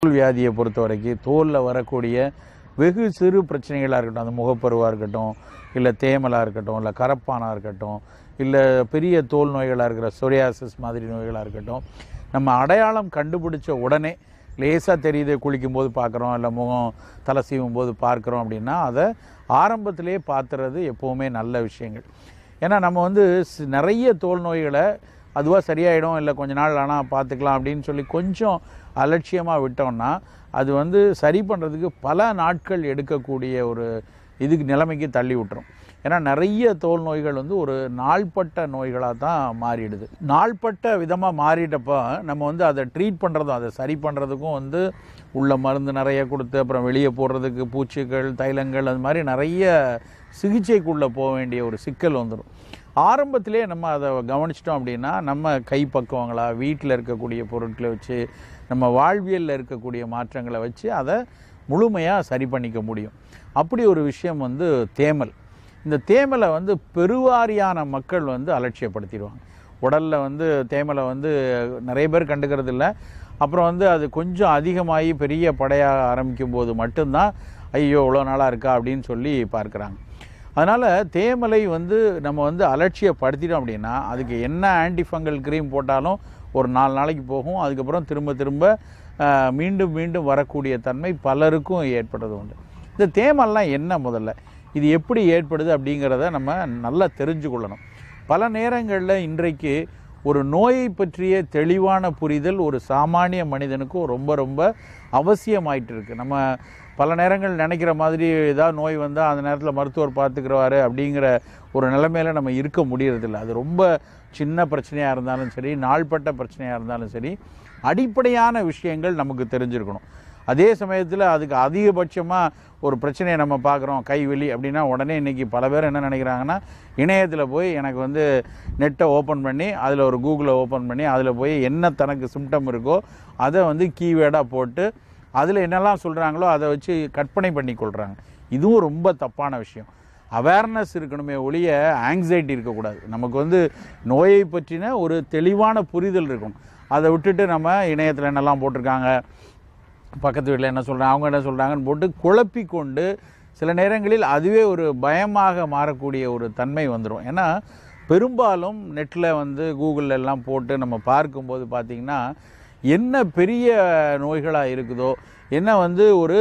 தோல் வியாதியை பொறுத்த வரைக்கும் தோலில் வரக்கூடிய வெகு சிறு பிரச்சனைகளாக இருக்கட்டும் அந்த முகப்பருவாக இருக்கட்டும் இல்லை தேமலாக இருக்கட்டும் இல்லை கரப்பானாக இருக்கட்டும் இல்லை பெரிய தோல் நோய்களாக இருக்கிற சொரியாசிஸ் மாதிரி நோய்களாக இருக்கட்டும் நம்ம அடையாளம் கண்டுபிடிச்ச உடனே லேசாக தெரியுது குளிக்கும்போது பார்க்குறோம் இல்லை முகம் தலை சீவும் போது பார்க்குறோம் அப்படின்னா அதை ஆரம்பத்திலே பார்த்துறது எப்போவுமே நல்ல விஷயங்கள் ஏன்னா நம்ம வந்து சி- நிறைய தோல் நோய்களை அதுவாக சரியாயிடும் இல்லை கொஞ்ச நாள் ஆனால் பார்த்துக்கலாம் அப்படின்னு சொல்லி கொஞ்சம் அலட்சியமாக விட்டோம்னா அது வந்து சரி பண்ணுறதுக்கு பல நாட்கள் எடுக்கக்கூடிய ஒரு இதுக்கு நிலைமைக்கு தள்ளி விட்டுரும் ஏன்னா நிறைய தோல் நோய்கள் வந்து ஒரு நாள்பட்ட நோய்களாக தான் மாறிடுது நாள்பட்ட விதமாக மாறிட்டப்போ நம்ம வந்து அதை ட்ரீட் பண்ணுறதும் அதை சரி பண்ணுறதுக்கும் வந்து உள்ள மருந்து நிறைய கொடுத்து அப்புறம் வெளியே போடுறதுக்கு பூச்சிகள் தைலங்கள் அது மாதிரி நிறைய சிகிச்சைக்குள்ளே போக வேண்டிய ஒரு சிக்கல் வந்துடும் ஆரம்பத்திலே நம்ம அதை கவனிச்சிட்டோம் அப்படின்னா நம்ம கைப்பக்குவங்களா வீட்டில் இருக்கக்கூடிய பொருட்களை வச்சு நம்ம வாழ்வியலில் இருக்கக்கூடிய மாற்றங்களை வச்சு அதை முழுமையாக சரி பண்ணிக்க முடியும் அப்படி ஒரு விஷயம் வந்து தேமல் இந்த தேமலை வந்து பெருவாரியான மக்கள் வந்து அலட்சியப்படுத்திடுவாங்க உடலில் வந்து தேமலை வந்து நிறைய பேர் கண்டுக்கிறது இல்லை அப்புறம் வந்து அது கொஞ்சம் அதிகமாகி பெரிய படையாக ஆரம்பிக்கும் போது மட்டும்தான் ஐயோ இவ்வளோ நாளாக இருக்கா அப்படின்னு சொல்லி பார்க்குறாங்க அதனால் தேமலை வந்து நம்ம வந்து அலட்சியப்படுத்திட்டோம் அப்படின்னா அதுக்கு என்ன ஆன்டி ஃபங்கல் க்ரீம் போட்டாலும் ஒரு நாலு நாளைக்கு போகும் அதுக்கப்புறம் திரும்ப திரும்ப ஆஹ், மீண்டும் மீண்டும் வரக்கூடிய தன்மை பலருக்கும் ஏற்படுறது உண்டு இந்த தேமல்லாம் என்ன முதல்ல இது எப்படி ஏற்படுது அப்படிங்கிறத நம்ம நல்லா தெரிஞ்சு கொள்ளணும் பல நேரங்களில் இன்றைக்கு ஒரு நோயை பற்றிய தெளிவான புரிதல் ஒரு சாமானிய மனிதனுக்கும் ரொம்ப ரொம்ப அவசியமாயிட்டு இருக்கு நம்ம பல நேரங்கள் நினைக்கிற மாதிரி ஏதாவது நோய் வந்தால் அந்த நேரத்தில் மருத்துவர் பார்த்துக்கிறவாரு அப்படிங்கிற ஒரு நிலைமையில நம்ம இருக்க முடியறதில்ல அது ரொம்ப சின்ன பிரச்சனையாக இருந்தாலும் சரி நாள்பட்ட பிரச்சனையாக இருந்தாலும் சரி அடிப்படையான விஷயங்கள் நமக்கு தெரிஞ்சிருக்கணும் அதே சமயத்தில் அதுக்கு அதிகபட்சமாக ஒரு பிரச்சனையை நம்ம பார்க்குறோம் கைவலி அப்படின்னா உடனே இன்றைக்கி பல பேர் என்ன நினைக்கிறாங்கன்னா இணையத்தில் போய் எனக்கு வந்து நெட்டை ஓப்பன் பண்ணி அதில் ஒரு கூகுளை ஓப்பன் பண்ணி அதில் போய் என்ன தனக்கு சிம்டம் இருக்கோ அதை வந்து கீவேர்டாக போட்டு அதில் என்னெல்லாம் சொல்கிறாங்களோ அதை வச்சு கற்பனை பண்ணி கொள்கிறாங்க இதுவும் ரொம்ப தப்பான விஷயம் அவேர்னஸ் இருக்கணுமே ஒழிய ஆங்ஸைட்டி இருக்கக்கூடாது நமக்கு வந்து நோயை பற்றின ஒரு தெளிவான புரிதல் இருக்கணும் அதை விட்டுட்டு நம்ம இணையத்தில் என்னெல்லாம் போட்டிருக்காங்க பக்கத்து வீட்டில் என்ன சொல்கிறாங்க அவங்க என்ன சொல்கிறாங்கன்னு போட்டு குழப்பி கொண்டு சில நேரங்களில் அதுவே ஒரு பயமாக மாறக்கூடிய ஒரு தன்மை வந்துடும் ஏன்னா பெரும்பாலும் நெட்டில் வந்து கூகுளில் எல்லாம் போட்டு நம்ம பார்க்கும்போது பார்த்திங்கன்னா என்ன பெரிய நோய்களாக இருக்குதோ என்ன வந்து ஒரு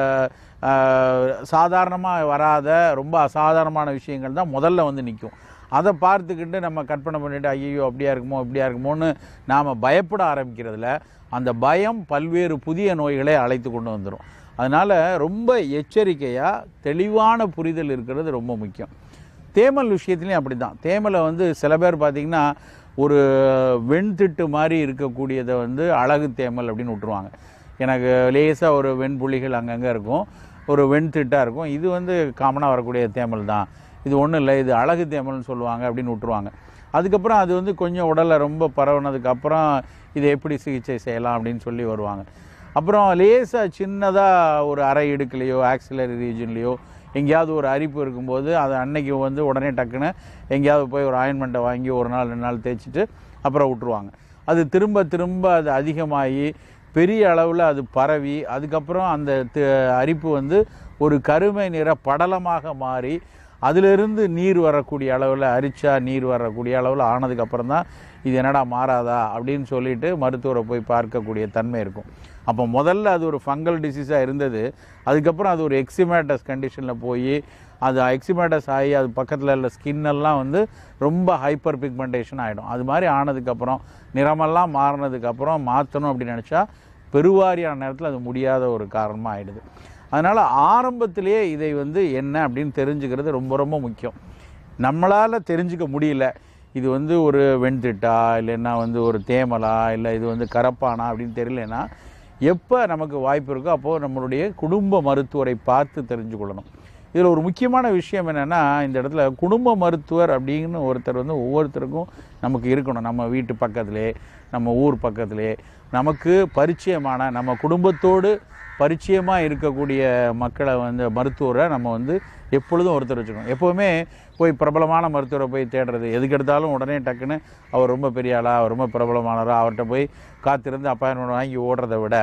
சாதாரணமாக வராத ரொம்ப அசாதாரணமான விஷயங்கள் தான் முதல்ல வந்து நிற்கும் அதை பார்த்துக்கிட்டு நம்ம கற்பனை பண்ணிட்டு ஐயோ அப்படியா இருக்குமோ இப்படியா இருக்குமோன்னு நாம் பயப்பட ஆரம்பிக்கிறதுல அந்த பயம் பல்வேறு புதிய நோய்களை அழைத்து கொண்டு வந்துடும் அதனால் ரொம்ப எச்சரிக்கையாக தெளிவான புரிதல் இருக்கிறது ரொம்ப முக்கியம் தேமல் விஷயத்துலையும் அப்படி தான் தேமலை வந்து சில பேர் பார்த்திங்கன்னா ஒரு வெண்திட்டு மாதிரி இருக்கக்கூடியதை வந்து அழகு தேமல் அப்படின்னு விட்டுருவாங்க எனக்கு லேசாக ஒரு வெண்புள்ளிகள் அங்கங்கே இருக்கும் ஒரு வெண்திட்டாக இருக்கும் இது வந்து காமனாக வரக்கூடிய தேமல் தான் இது ஒன்றும் இல்லை இது அழகு தேமல்னு சொல்லுவாங்க அப்படின்னு விட்டுருவாங்க அதுக்கப்புறம் அது வந்து கொஞ்சம் உடலில் ரொம்ப பரவுனதுக்கப்புறம் இதை எப்படி சிகிச்சை செய்யலாம் அப்படின்னு சொல்லி வருவாங்க அப்புறம் லேசாக சின்னதாக ஒரு அரை இடுக்குலையோ ஆக்சிலரி ரீஜன்லேயோ எங்கேயாவது ஒரு அரிப்பு இருக்கும்போது அது அன்னைக்கு வந்து உடனே டக்குன்னு எங்கேயாவது போய் ஒரு ஆயின்மெண்ட்டை வாங்கி ஒரு நாள் ரெண்டு நாள் தேய்ச்சிட்டு அப்புறம் விட்டுருவாங்க அது திரும்ப திரும்ப அது அதிகமாகி பெரிய அளவில் அது பரவி அதுக்கப்புறம் அந்த தி- அரிப்பு வந்து ஒரு கருமை நிற படலமாக மாறி அதிலிருந்து நீர் வரக்கூடிய அளவில் அரிச்சா நீர் வரக்கூடிய அளவில் ஆனதுக்கப்புறம் தான் இது என்னடா மாறாதா அப்படின்னு சொல்லிட்டு மருத்துவரை போய் பார்க்கக்கூடிய தன்மை இருக்கும் அப்போ முதல்ல அது ஒரு ஃபங்கல் டிசீஸாக இருந்தது அதுக்கப்புறம் அது ஒரு எக்ஸிமேட்டஸ் கண்டிஷனில் போய் அது எக்ஸிமேட்டஸ் ஆகி அது பக்கத்தில் உள்ள skin எல்லாம் வந்து ரொம்ப ஹைப்பர் பிக்மெண்டேஷன் ஆகிடும் அது மாதிரி ஆனதுக்கப்புறம் நிறமெல்லாம் மாறினதுக்கப்புறம் மாற்றணும் அப்படின்னு நினச்சா பெருவாரியான நேரத்தில் அது முடியாத ஒரு காரணமாக ஆயிடுது அதனால் ஆரம்பத்திலேயே இதை வந்து என்ன அப்படின்னு தெரிஞ்சுக்கிறது ரொம்ப ரொம்ப முக்கியம் நம்மளால் தெரிஞ்சுக்க முடியல இது வந்து ஒரு வெண்திட்டா இல்லைன்னா வந்து ஒரு தேமலா இல்லை இது வந்து கரப்பானா அப்படின்னு தெரியலனா எப்போ நமக்கு வாய்ப்பு இருக்கோ அப்போது நம்மளுடைய குடும்ப மருத்துவரை பார்த்து தெரிஞ்சு கொள்ளணும் இதில் ஒரு முக்கியமான விஷயம் என்னென்னா இந்த இடத்துல குடும்ப மருத்துவர் அப்படின்னு ஒருத்தர் வந்து ஒவ்வொருத்தருக்கும் நமக்கு இருக்கணும் நம்ம வீட்டு பக்கத்திலே நம்ம ஊர் பக்கத்திலே நமக்கு பரிச்சயமான நம்ம குடும்பத்தோடு பரிச்சயமாக இருக்கக்கூடிய மக்களை வந்து மருத்துவரை நம்ம வந்து எப்பொழுதும் ஒருத்தர் வச்சுக்கணும் எப்போவுமே போய் பிரபலமான மருத்துவரை போய் தேடுறது எதுக்கு எடுத்தாலும் உடனே டக்குன்னு அவர் ரொம்ப பெரிய ஆளா அவர் ரொம்ப பிரபலமானவரா அவர்கிட்ட போய் காத்திருந்து அப்பாயின்மெண்ட் வாங்கி ஓடுறதை விட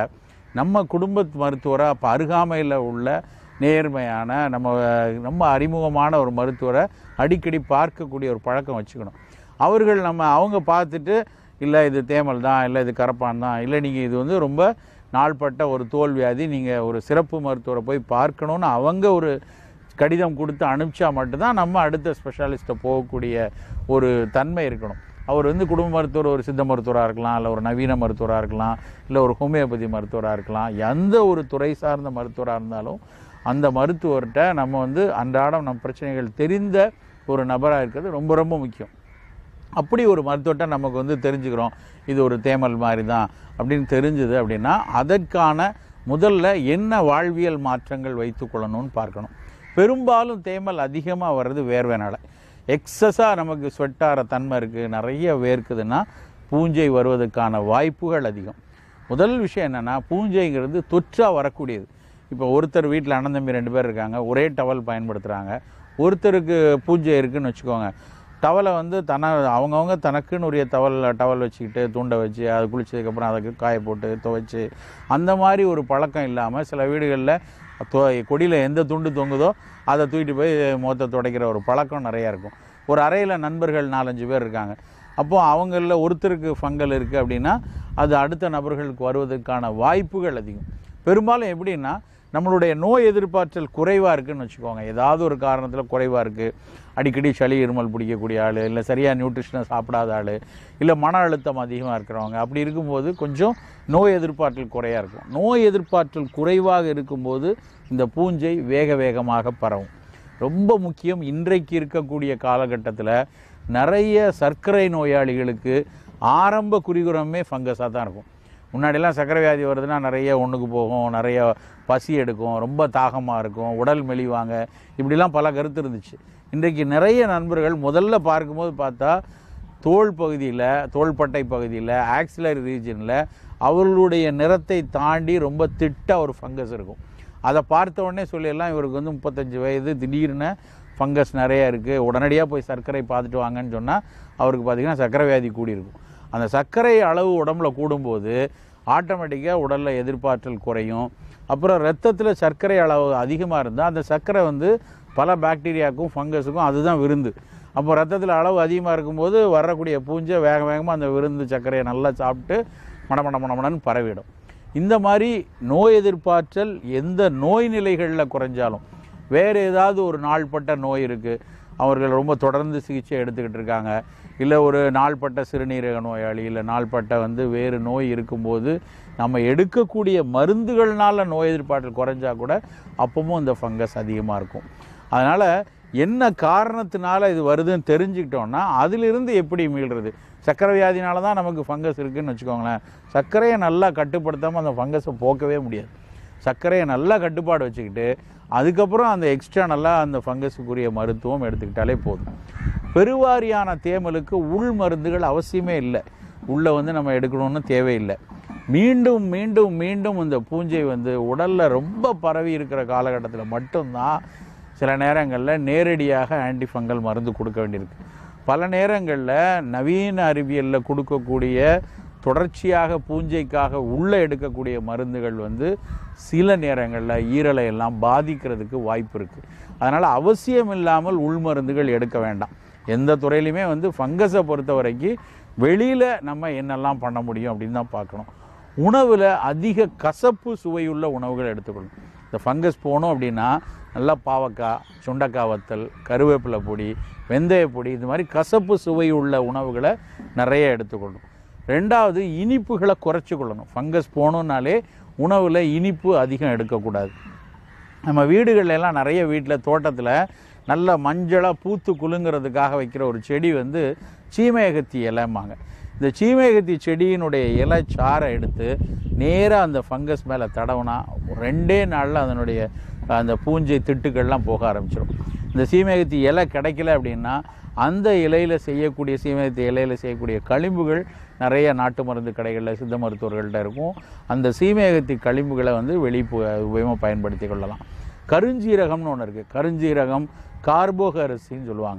நம்ம குடும்ப மருத்துவரை அப்போ அருகாமையில் உள்ள நேர்மையான நம்ம ரொம்ப அறிமுகமான ஒரு மருத்துவரை அடிக்கடி பார்க்கக்கூடிய ஒரு பழக்கம் வச்சுக்கணும் அவர்கள் நம்ம அவங்க பார்த்துட்டு இல்லை இது தேமல் தான் இல்லை இது கரப்பான் தான் இல்லை நீங்கள் இது வந்து ரொம்ப நாள்பட்ட ஒரு தோல் வியாதி நீங்கள் ஒரு சிறப்பு மருத்துவரை போய் பார்க்கணுன்னு அவங்க ஒரு கடிதம் கொடுத்து அனுப்பிச்சா மட்டும்தான் நம்ம அடுத்த ஸ்பெஷாலிஸ்ட்டை போகக்கூடிய ஒரு தன்மை இருக்கணும் அவர் வந்து குடும்ப மருத்துவர் ஒரு சித்த மருத்துவராக இருக்கலாம் இல்லை ஒரு நவீன மருத்துவராக இருக்கலாம் இல்லை ஒரு ஹோமியோபதி மருத்துவராக இருக்கலாம் எந்த ஒரு துறை சார்ந்த மருத்துவராக இருந்தாலும் அந்த மருத்துவர்கிட்ட நம்ம வந்து அன்றாடம் நம் பிரச்சனைகள் தெரிந்த ஒரு நபராக இருக்கிறது ரொம்ப ரொம்ப முக்கியம் அப்படி ஒரு மருத்துவர்கிட்ட நமக்கு வந்து தெரிஞ்சுக்கிறோம் இது ஒரு தேமல் மாதிரி தான் அப்படின்னு தெரிஞ்சுது அப்படின்னா அதற்கான முதல்ல என்ன வாழ்வியல் மாற்றங்கள் வைத்துக்கொள்ளணும்னு பார்க்கணும் பெரும்பாலும் தேமல் அதிகமாக வர்றது வேர்வைனால எக்ஸஸாக நமக்கு ஸ்வெட்டார தன்மை இருக்குது நிறைய வேர்க்குதுன்னா பூஞ்சை வருவதற்கான வாய்ப்புகள் அதிகம் முதல் விஷயம் என்னென்னா பூஞ்சைங்கிறது தொற்றா வரக்கூடியது இப்போ ஒருத்தர் வீட்டில் அண்ணன் தம்பி ரெண்டு பேர் இருக்காங்க ஒரே டவல் பயன்படுத்துகிறாங்க ஒருத்தருக்கு பூஞ்சை இருக்குன்னு வச்சுக்கோங்க டவலை வந்து தன அவங்கவுங்க தனக்குன்னு உரிய டவல் டவல் வச்சுக்கிட்டு துண்டை வச்சு அது குளிச்சதுக்கப்புறம் அதுக்கு காய போட்டு துவைச்சு அந்த மாதிரி ஒரு பழக்கம் இல்லாமல் சில வீடுகளில் தொ கொடியில் எந்த துண்டு தொங்குதோ அதை தூக்கிட்டு போய் முகத்தை துடைக்கிற ஒரு பழக்கம் நிறையா இருக்கும் ஒரு அறையில் நண்பர்கள் நாலஞ்சு பேர் இருக்காங்க அப்போது அவங்களில் ஒருத்தருக்கு ஃபங்கல் இருக்குது அப்படின்னா அது அடுத்த நபர்களுக்கு வருவதற்கான வாய்ப்புகள் அதிகம் பெரும்பாலும் எப்படின்னா நம்மளுடைய நோய் எதிர்ப்பாற்றல் குறைவாக இருக்குன்னு வச்சுக்கோங்க ஏதாவது ஒரு காரணத்தில் குறைவாக இருக்குது அடிக்கடி சளி இருமல் பிடிக்கக்கூடிய ஆள் இல்லை சரியாக நியூட்ரிஷனை சாப்பிடாத ஆள் இல்லை மன அழுத்தம் அதிகமாக இருக்கிறவங்க அப்படி இருக்கும்போது கொஞ்சம் நோய் எதிர்ப்பாற்றல் குறையாக இருக்கும் நோய் எதிர்ப்பாற்றல் குறைவாக இருக்கும்போது இந்த பூஞ்சை வேக வேகமாக பரவும் ரொம்ப முக்கியம் இன்றைக்கு இருக்கக்கூடிய காலகட்டத்தில் நிறைய சர்க்கரை நோயாளிகளுக்கு ஆரம்ப குறிகுறமே ஃபங்கஸாக தான் இருக்கும் முன்னாடிலாம் சர்க்கரை வியாதி வருதுன்னா நிறைய ஒன்றுக்கு போகும் நிறைய பசி எடுக்கும் ரொம்ப தாகமாக இருக்கும் உடல் மெலிவாங்க இப்படிலாம் பல கருத்து இருந்துச்சு இன்றைக்கு நிறைய நண்பர்கள் முதல்ல பார்க்கும்போது பார்த்தா தோல் பகுதியில் தோள்பட்டை பகுதியில் ஆக்சிலரி ரீஜனில் அவர்களுடைய நிறத்தை தாண்டி ரொம்ப திட்டாக ஒரு ஃபங்கஸ் இருக்கும் அதை பார்த்த உடனே சொல்லிடலாம் இவருக்கு வந்து முப்பத்தஞ்சு வயது திடீர்னு ஃபங்கஸ் நிறைய இருக்குது உடனடியாக போய் சர்க்கரை பார்த்துட்டு வாங்கன்னு சொன்னால் அவருக்கு பார்த்திங்கன்னா சர்க்கரை வியாதி கூடியிருக்கும் அந்த சர்க்கரை அளவு உடம்புல கூடும்போது ஆட்டோமேட்டிக்காக உடலில் எதிர்ப்பாற்றல் குறையும் அப்புறம் ரத்தத்தில் சர்க்கரை அளவு அதிகமாக இருந்தால் அந்த சர்க்கரை வந்து பல பாக்டீரியாவுக்கும் ஃபங்கஸுக்கும் அதுதான் விருந்து அப்போ ரத்தத்தில் அளவு அதிகமாக இருக்கும்போது வரக்கூடிய பூஞ்சை வேக வேகமாக அந்த விருந்து சர்க்கரையை நல்லா சாப்பிட்டு மடமட மடமடன்னு பரவிடும் இந்த மாதிரி நோய் எதிர்ப்பாற்றல் எந்த நோய் நிலைகளில் குறைஞ்சாலும் வேறு ஏதாவது ஒரு நாள்பட்ட நோய் இருக்குது அவர்கள் ரொம்ப தொடர்ந்து சிகிச்சை எடுத்துக்கிட்டு இருக்காங்க இல்லை ஒரு நாள்பட்ட சிறுநீரக நோயாளி இல்லை நாள்பட்ட வந்து வேறு நோய் இருக்கும்போது நம்ம எடுக்கக்கூடிய மருந்துகள்னால நோய் எதிர்ப்பாற்றல் குறைஞ்சா கூட அப்பவும் இந்த ஃபங்கஸ் அதிகமாக இருக்கும் அதனால் என்ன காரணத்தினால இது வருதுன்னு தெரிஞ்சுக்கிட்டோம்னா அதிலிருந்து எப்படி மீள்றது சர்க்கரை வியாதினால தான் நமக்கு ஃபங்கஸ் இருக்குன்னு வச்சுக்கோங்களேன் சர்க்கரையை நல்லா கட்டுப்படுத்தாமல் அந்த ஃபங்கஸை போக்கவே முடியாது சர்க்கரையை நல்லா கட்டுப்பாடு வச்சுக்கிட்டு அதுக்கப்புறம் அந்த எக்ஸ்ட்ரா நல்லா அந்த ஃபங்கஸுக்குரிய மருத்துவம் எடுத்துக்கிட்டாலே போதும் பெருவாரியான தேமலுக்கு உள் மருந்துகள் அவசியமே இல்லை உள்ளே வந்து நம்ம எடுக்கணும்னு தேவையில்லை மீண்டும் மீண்டும் மீண்டும் இந்த பூஞ்சை வந்து உடலில் ரொம்ப பரவி இருக்கிற காலகட்டத்தில் மட்டும்தான் சில நேரங்களில் நேரடியாக ஆன்டிஃபங்கல் மருந்து கொடுக்க வேண்டியிருக்கு பல நேரங்களில் நவீன அறிவியலில் கொடுக்கக்கூடிய தொடர்ச்சியாக பூஞ்சைக்காக உள்ளே எடுக்கக்கூடிய மருந்துகள் வந்து சில நேரங்களில் ஈரலை எல்லாம் பாதிக்கிறதுக்கு வாய்ப்பு இருக்குது அதனால் அவசியம் இல்லாமல் உள் மருந்துகள் எடுக்க வேண்டாம் எந்த துறையிலையுமே வந்து ஃபங்கஸை பொறுத்த வரைக்கும் வெளியில் நம்ம என்னெல்லாம் பண்ண முடியும் அப்படின்னு தான் பார்க்கணும் உணவில் அதிக கசப்பு சுவையுள்ள உணவுகள் எடுத்துக்கணும் இந்த ஃபங்கஸ் போனோம் அப்படின்னா நல்லா பாவக்காய் சுண்டக்காய் வத்தல் கருவேப்பிலை பொடி வெந்தய பொடி இது மாதிரி கசப்பு சுவையுள்ள உணவுகளை நிறைய எடுத்துக்கணும் ரெண்டாவது இனிப்புகளை குறைச்சி கொள்ளணும் ஃபங்கஸ் போகணுன்னாலே உணவில் இனிப்பு அதிகம் எடுக்கக்கூடாது நம்ம வீடுகள்ல எல்லாம் நிறைய வீட்டில் தோட்டத்தில் நல்ல மஞ்சளாக பூத்து குலுங்கிறதுக்காக வைக்கிற ஒரு செடி வந்து சீமையகத்தி இலைம்பாங்க இந்த சீமையகத்தி செடியினுடைய இலை சாறை எடுத்து நேராக அந்த ஃபங்கஸ் மேலே தடவுனா ரெண்டே நாளில் அதனுடைய அந்த பூஞ்சை திட்டுக்கள்லாம் போக ஆரம்பிச்சிடும் இந்த சீமையகத்தி இலை கிடைக்கல அப்படின்னா அந்த இலையில் செய்யக்கூடிய சீமையகத்தி இலையில் செய்யக்கூடிய களிம்புகள் நிறைய நாட்டு மருந்து கடைகளில் சித்த மருத்துவர்கள்ட்ட இருக்கும் அந்த சீமையகத்தி களிம்புகளை வந்து வெளி உபயோகமாக பயன்படுத்தி கொள்ளலாம் கருஞ்சீரகம்னு ஒன்று இருக்குது கருஞ்சீரகம் கார்போக அரிசின்னு சொல்லுவாங்க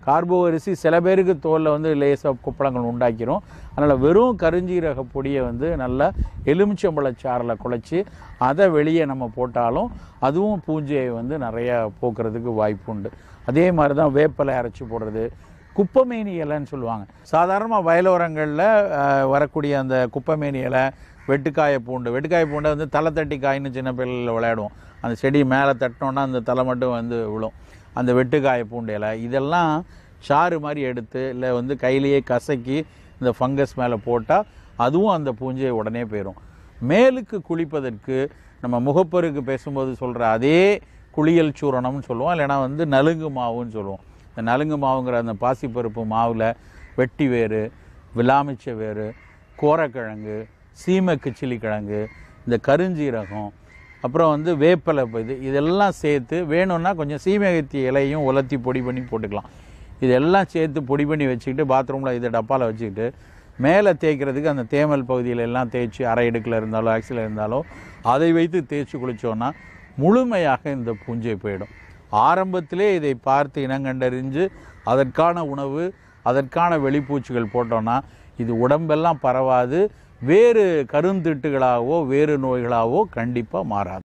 கார்போ அரிசி சில பேருக்கு தோலில் வந்து லேசாக குப்பளங்கள் உண்டாக்கிரும் அதனால் வெறும் கருஞ்சீரக பொடியை வந்து நல்லா எலுமிச்சம்பழச்சாறில் குழச்சி அதை வெளியே நம்ம போட்டாலும் அதுவும் பூஞ்சையை வந்து நிறையா போக்குறதுக்கு வாய்ப்பு உண்டு அதே மாதிரி தான் வேப்பலை அரைச்சி போடுறது குப்பமேனி இலைன்னு சொல்லுவாங்க சாதாரணமாக வயலோரங்களில் அஹ், வரக்கூடிய அந்த குப்பமேனி இலை வெட்டுக்காய பூண்டு வெட்டுக்காய பூண்டை வந்து தலை தட்டி காயின்னு சின்ன பிள்ளைகளில் விளையாடுவோம் அந்த செடி மேலே தட்டினோன்னா அந்த தலை மட்டும் வந்து விழும் அந்த வெட்டுக்காய பூண்டு இலை இதெல்லாம் சாறு மாதிரி எடுத்து இல்லை வந்து கையிலேயே கசக்கி இந்த ஃபங்கஸ் மேலே போட்டால் அதுவும் அந்த பூஞ்சை உடனே போயிடும் மேலுக்கு குளிப்பதற்கு நம்ம முகப்பருக்கு பேசும்போது சொல்கிற அதே குளியல் சூரணம்னு சொல்லுவோம் இல்லைன்னா வந்து நலுங்கு மாவுன்னு சொல்லுவோம் இந்த நலுங்கு மாவுங்கிற அந்த பாசிப்பருப்பு மாவில் வெட்டி வேறு விலாமிச்ச வேறு கோரக்கிழங்கு சீமை கிச்சிலி கிழங்கு இந்த கருஞ்சீரகம் அப்புறம் வந்து வேப்பலை இது இதெல்லாம் சேர்த்து வேணும்னா கொஞ்சம் சீமகத்தி இலையும் உலர்த்தி பொடி பண்ணி போட்டுக்கலாம் இதெல்லாம் சேர்த்து பொடி பண்ணி வச்சுக்கிட்டு பாத்ரூமில் இதை டப்பாவில் வச்சுக்கிட்டு மேலே தேய்க்கிறதுக்கு அந்த தேமல் பகுதியில் எல்லாம் தேய்ச்சி அரை இடுக்கில் இருந்தாலோ ஆக்சில் இருந்தாலோ அதை வைத்து தேய்ச்சி குளித்தோன்னா முழுமையாக இந்த பூஞ்சை போயிடும் ஆரம்பத்திலே இதை பார்த்து இனங்கண்டறிஞ்சு அதற்கான உணவு அதற்கான வெளிப்பூச்சிகள் போட்டோன்னா இது உடம்பெல்லாம் பரவாது வேறு கருந்திட்டுகளாகவோ வேறு நோய்களாகவோ கண்டிப்பாக மாறாது